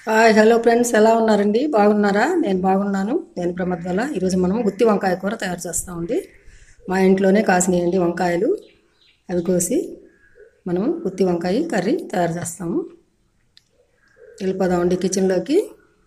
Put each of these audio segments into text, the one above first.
Hi hello friends ఎలా ఉన్నారండి బాగున్నారా నేను బాగున్నాను నేను ప్రమద్వల ఈరోజు మనం గుత్తి వంకాయ కూర తయారు చేస్తామండి మా ఇంట్లోనే కాసినాయండి వంకాయలు అవి కోసి మనం గుత్తి వంకాయ కర్రీ తయారు చేస్తాము వెళ్ళిపోదామండి కిచెన్లోకి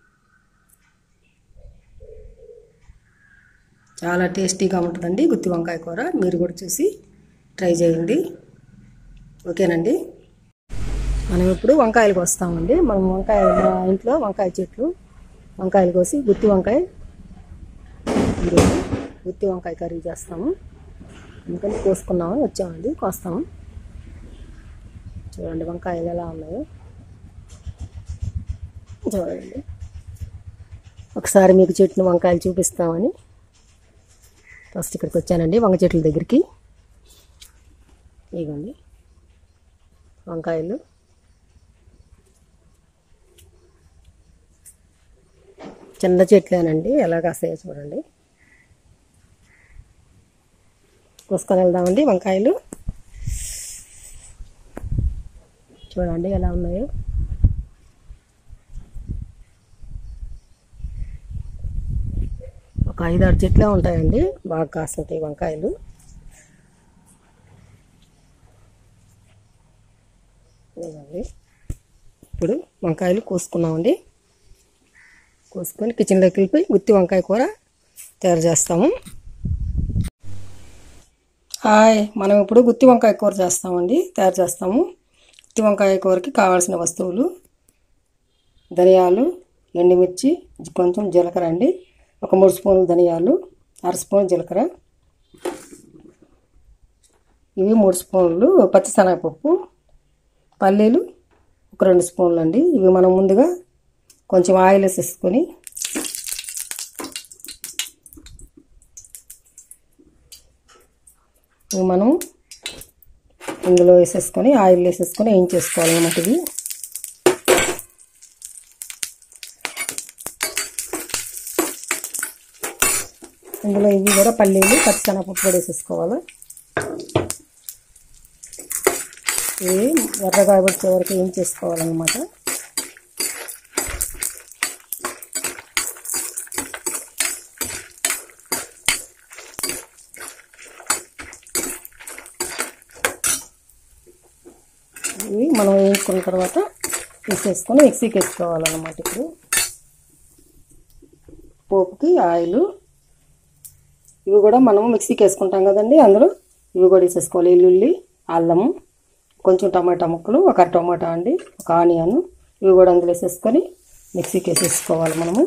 చాలా టేస్టీగా ఉంటుందండి గుత్తి వంకాయ కూర మీరు కూడా చూసి ట్రై చేయండి ఓకేనండి మనం ఇప్పుడు వంకాయలు కోస్తామండి మనం వంకాయ మా ఇంట్లో వంకాయ చెట్లు వంకాయలు కోసి గుత్తి వంకాయ ఈరోజు గుత్తి వంకాయ కర్రీ చేస్తాము అందుకని కోసుకున్నాము వచ్చామండి కోస్తాము చూడండి వంకాయలు ఎలా ఉన్నాయో చూడండి ఒకసారి మీకు చెట్టు వంకాయలు చూపిస్తామని ఫస్ట్ ఇక్కడికి వచ్చానండి వంగ చెట్ల దగ్గరికి ఇగోండి వంకాయలు చిన్న చెట్లేనండి ఎలా కాస్తాయో చూడండి కోసుకొని వెళ్దామండి వంకాయలు చూడండి ఎలా ఉన్నాయో ఒక ఐదారు చెట్లే ఉంటాయండి బాగా కాస్తుంటాయి వంకాయలు ఇదిగోండి. ఇప్పుడు వంకాయలు కోసుకున్నామండి కోసుకొని కిచెన్లోకి వెళ్ళిపోయి గుత్తి వంకాయ కూర తయారు చేస్తాము హాయ్ మనం ఇప్పుడు గుత్తి వంకాయ కూర చేస్తామండి తయారు చేస్తాము గుత్తి వంకాయ కూరకి కావాల్సిన వస్తువులు ధనియాలు ఎండుమిర్చి కొంచెం జీలకర్ర అండి ఒక మూడు స్పూన్లు ధనియాలు అర స్పూన్ జీలకర్ర ఇవి మూడు స్పూన్లు పచ్చిశనగపప్పు పల్లీలు ఒక రెండు స్పూన్లు అండి ఇవి మనం ముందుగా కొంచెం ఆయిల్ వేసేసుకొని ఇవి మనం ఇందులో వేసేసుకొని ఆయిల్ వేసేసుకొని ఏం చేసుకోవాలి అన్నమాట ఇవి ఇందులో ఇవి కూడా పల్లీలు పచ్చిశనగపప్పు కూడా వేసేసుకోవాలి ఇవి ఎర్రగా వచ్చే వరకు ఏం చేసుకోవాలన్నమాట ఇవి మనం వేసుకున్న తర్వాత తీసేసుకొని మిక్సీకి వేసుకోవాలన్నమాట ఇప్పుడు పోపుకి ఆయిల్ ఇవి కూడా మనం మిక్సీకి వేసుకుంటాం కదండి అందులో ఇవి కూడా వేసేసుకోవాలి వెల్లుల్లి అల్లము కొంచెం టమాటా ముక్కలు ఒక టమాటా అండి ఒక ఆనియన్ ఇవి కూడా అందులో వేసేసుకొని మిక్సీకి వేసేసుకోవాలి మనము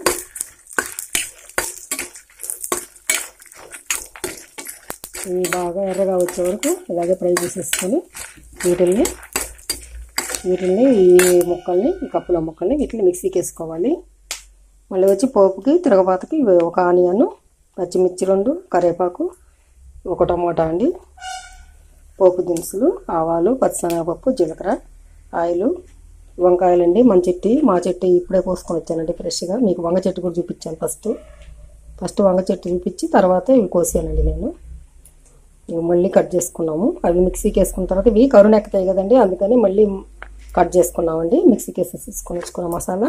ఇవి బాగా ఎర్రగా వచ్చే వరకు ఇలాగే ఫ్రై చేసేసుకొని వీటిల్ని వీటిల్ని ఈ ముక్కల్ని ఈ కప్పుల ముక్కల్ని వీటిని మిక్సీకి వేసుకోవాలి మళ్ళీ వచ్చి పోపుకి తిరగబాతకి ఇవి ఒక ఆనియన్ పచ్చిమిర్చి రెండు కరివేపాకు ఒక టమోటా అండి పోపు దినుసులు ఆవాలు పచ్చిశనగపప్పు జీలకర్ర ఆయిల్ వంకాయలండి మన చెట్టు మా చెట్టు ఇప్పుడే కోసుకొని వచ్చానండి ఫ్రెష్గా మీకు వంగ చెట్టు కూడా చూపించాను ఫస్ట్ ఫస్ట్ వంగ చెట్టు చూపించి తర్వాత ఇవి కోసానండి నేను ఇవి మళ్ళీ కట్ చేసుకున్నాము అవి మిక్సీకి వేసుకున్న తర్వాత ఇవి కరుణ ఎక్కుతాయి కదండి అందుకని మళ్ళీ కట్ చేసుకున్నామండి మిక్సీకి వేసేసుకొని వచ్చుకున్న మసాలా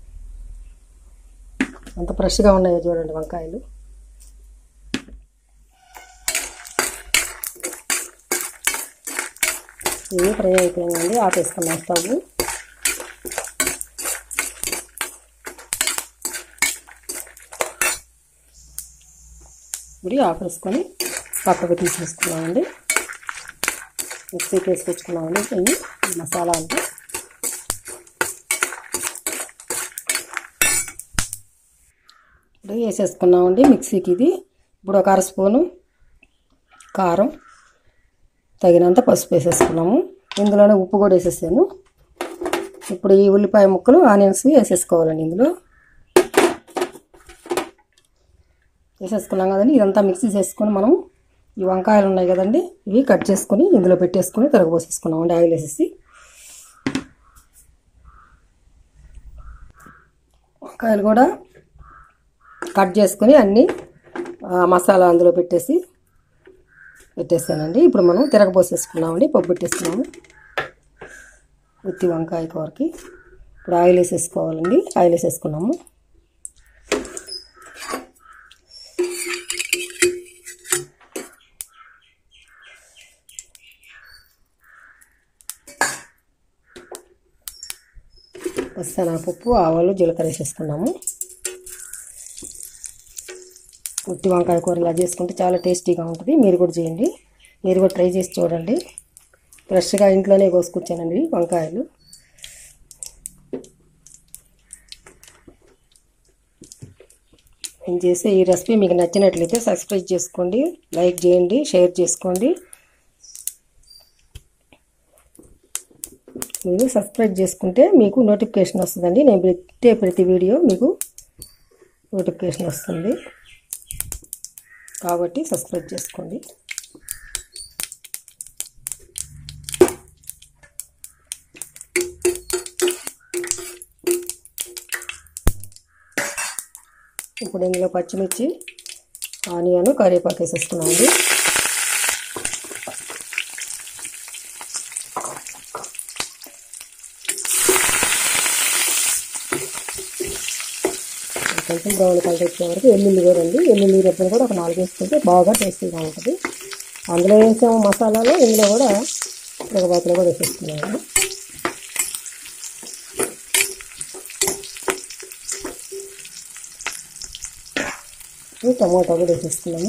అంత ఫ్రెష్గా ఉన్నాయో చూడండి వంకాయలు ఇవి ఫ్రై అయిపోయిందండి ఆపేసుకున్నాం స్టవ్ ఇప్పుడు ఆపేసుకొని పక్కకు తీసేసుకున్నామండి మిక్సీకి వేసుకొచ్చుకున్నామండి ఇవి మసాలా అంతా ఇప్పుడు వేసేసుకున్నామండి మిక్సీకి ఇది ఇప్పుడు ఒక అర స్పూను కారం తగినంత పసుపు వేసేసుకున్నాము ఇందులోనే ఉప్పు కూడా వేసేసాను ఇప్పుడు ఈ ఉల్లిపాయ ముక్కలు ఆనియన్స్ వేసేసుకోవాలండి ఇందులో వేసేసుకున్నాం కదండి ఇదంతా మిక్సీ చేసుకొని మనం ఈ వంకాయలు ఉన్నాయి కదండి ఇవి కట్ చేసుకొని ఇందులో పెట్టేసుకొని తిరగబోసేసుకున్నామండి ఆయిల్ వేసేసి వంకాయలు కూడా కట్ చేసుకొని అన్నీ మసాలా అందులో పెట్టేసి పెట్టేసానండి ఇప్పుడు మనం తిరగబోసేసుకున్నామండి పప్పు పెట్టేసుకున్నాము ఉత్తి వంకాయ కూరకి ఇప్పుడు ఆయిల్ వేసేసుకోవాలండి ఆయిల్ వేసేసుకున్నాము పప్పు ఆవాలు జీలకర్ర వేసేసుకున్నాము ఉట్టి వంకాయ కూర ఇలా చేసుకుంటే చాలా టేస్టీగా ఉంటుంది మీరు కూడా చేయండి మీరు కూడా ట్రై చేసి చూడండి ఫ్రెష్గా ఇంట్లోనే కోసుకొచ్చానండి వంకాయలు నేను చేసే ఈ రెసిపీ మీకు నచ్చినట్లయితే సబ్స్క్రైబ్ చేసుకోండి లైక్ చేయండి షేర్ చేసుకోండి మీరు సబ్స్క్రైబ్ చేసుకుంటే మీకు నోటిఫికేషన్ వస్తుందండి నేను పెట్టే ప్రతి వీడియో మీకు నోటిఫికేషన్ వస్తుంది కాబట్టి సబ్స్క్రైబ్ చేసుకోండి ఇప్పుడు ఇందులో పచ్చిమిర్చి ఆనియన్ కరివేపాకు వేసేసుకున్నామండి కొంచెం బ్రౌన్ కలర్ వచ్చే వరకు ఎల్లుల్లి కూడా అండి ఎల్లుల్లి రెబ్బలు కూడా ఒక నాలుగు వేసుకుంటే బాగా టేస్టీగా ఉంటుంది అందులో వేసాము మసాలాలో ఇందులో కూడా మిరపబాతులు కూడా వేసేస్తున్నాము టమాటా కూడా వేసేస్తున్నాము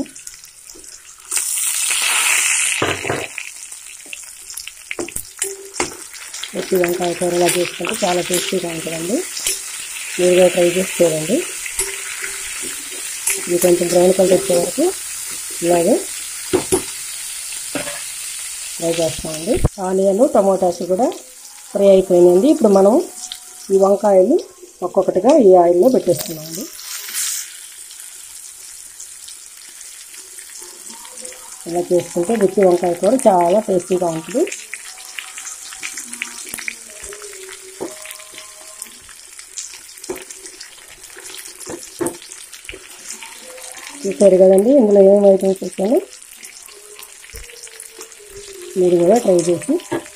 ఎత్తి వంకాయ కూరలా చేసుకుంటే చాలా టేస్టీగా ఉంటుందండి మీరు కూడా ట్రై చేసి చూడండి ఇది కొంచెం బ్రౌన్ కలర్ వచ్చే వరకు ఇలాగే ఫ్రై చేస్తామండి ఆనియన్ టమోటాస్ కూడా ఫ్రై అయిపోయినాయండి ఇప్పుడు మనం ఈ వంకాయలు ఒక్కొక్కటిగా ఈ ఆయిల్లో పెట్టేస్తున్నామండి ఇలా చేసుకుంటే గుత్తి వంకాయ కూర చాలా టేస్టీగా ఉంటుంది చూసారు కదండి ఇందులో ఏం ఐటమ్స్ వచ్చాను మీరు కూడా ట్రై చేసి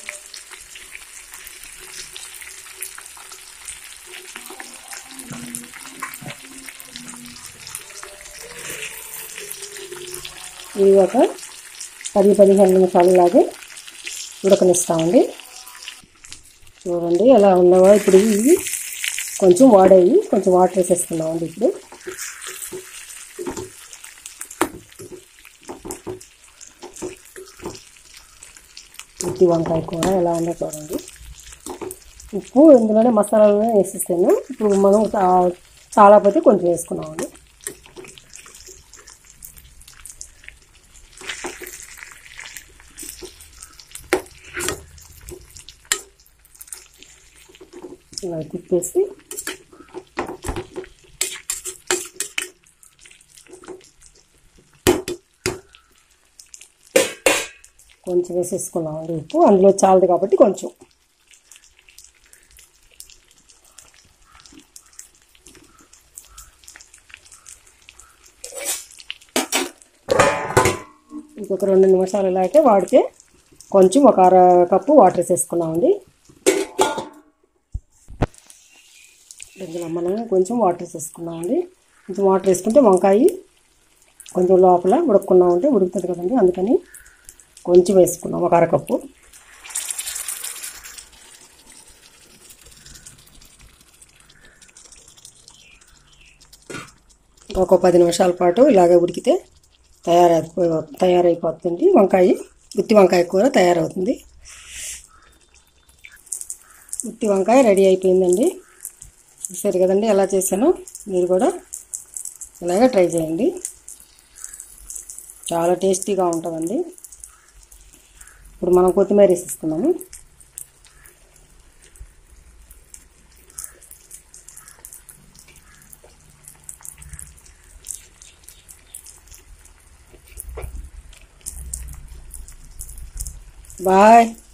ఇది ఒక పది పదిహేను నిమిషాలు లాగే ఉడకనిస్తామండి చూడండి ఎలా ఉన్నావో ఇప్పుడు ఇవి కొంచెం వాడేవి కొంచెం వాటర్ వేసేస్తున్నామండి ఇప్పుడు ఉత్తి వంకాయ కూర ఎలా ఉందో చూడండి ఉప్పు ఇందులోనే మసాలాలోనే వేసేసాను ఇప్పుడు మనం చాలా పోతే కొంచెం వేసుకున్నామండి ఇలా తిప్పేసి కొంచెం వేసేసుకున్నామండి ఉప్పు అందులో చాలదు కాబట్టి కొంచెం ఇంకొక రెండు నిమిషాలు ఇలా అయితే వాడితే కొంచెం ఒక అర కప్పు వాటర్ వేసేసుకున్నామండి ఇందులో మనం కొంచెం వాటర్ వేసేసుకున్నామండి కొంచెం వాటర్ వేసుకుంటే వంకాయ కొంచెం లోపల ఉడుక్కున్నామంటే ఉడుకుతుంది కదండి అందుకని కొంచెం వేసుకున్నాం ఒక అరకప్పు ఒక పది నిమిషాల పాటు ఇలాగే ఉడికితే తయారైపో తయారైపోతుంది వంకాయ గుత్తి వంకాయ కూర తయారవుతుంది గుత్తి వంకాయ రెడీ అయిపోయిందండి సరే కదండి ఎలా చేశానో మీరు కూడా ఇలాగే ట్రై చేయండి చాలా టేస్టీగా ఉంటుందండి ఇప్పుడు మనం కొత్తిమీర వేసిస్తున్నాము బాయ్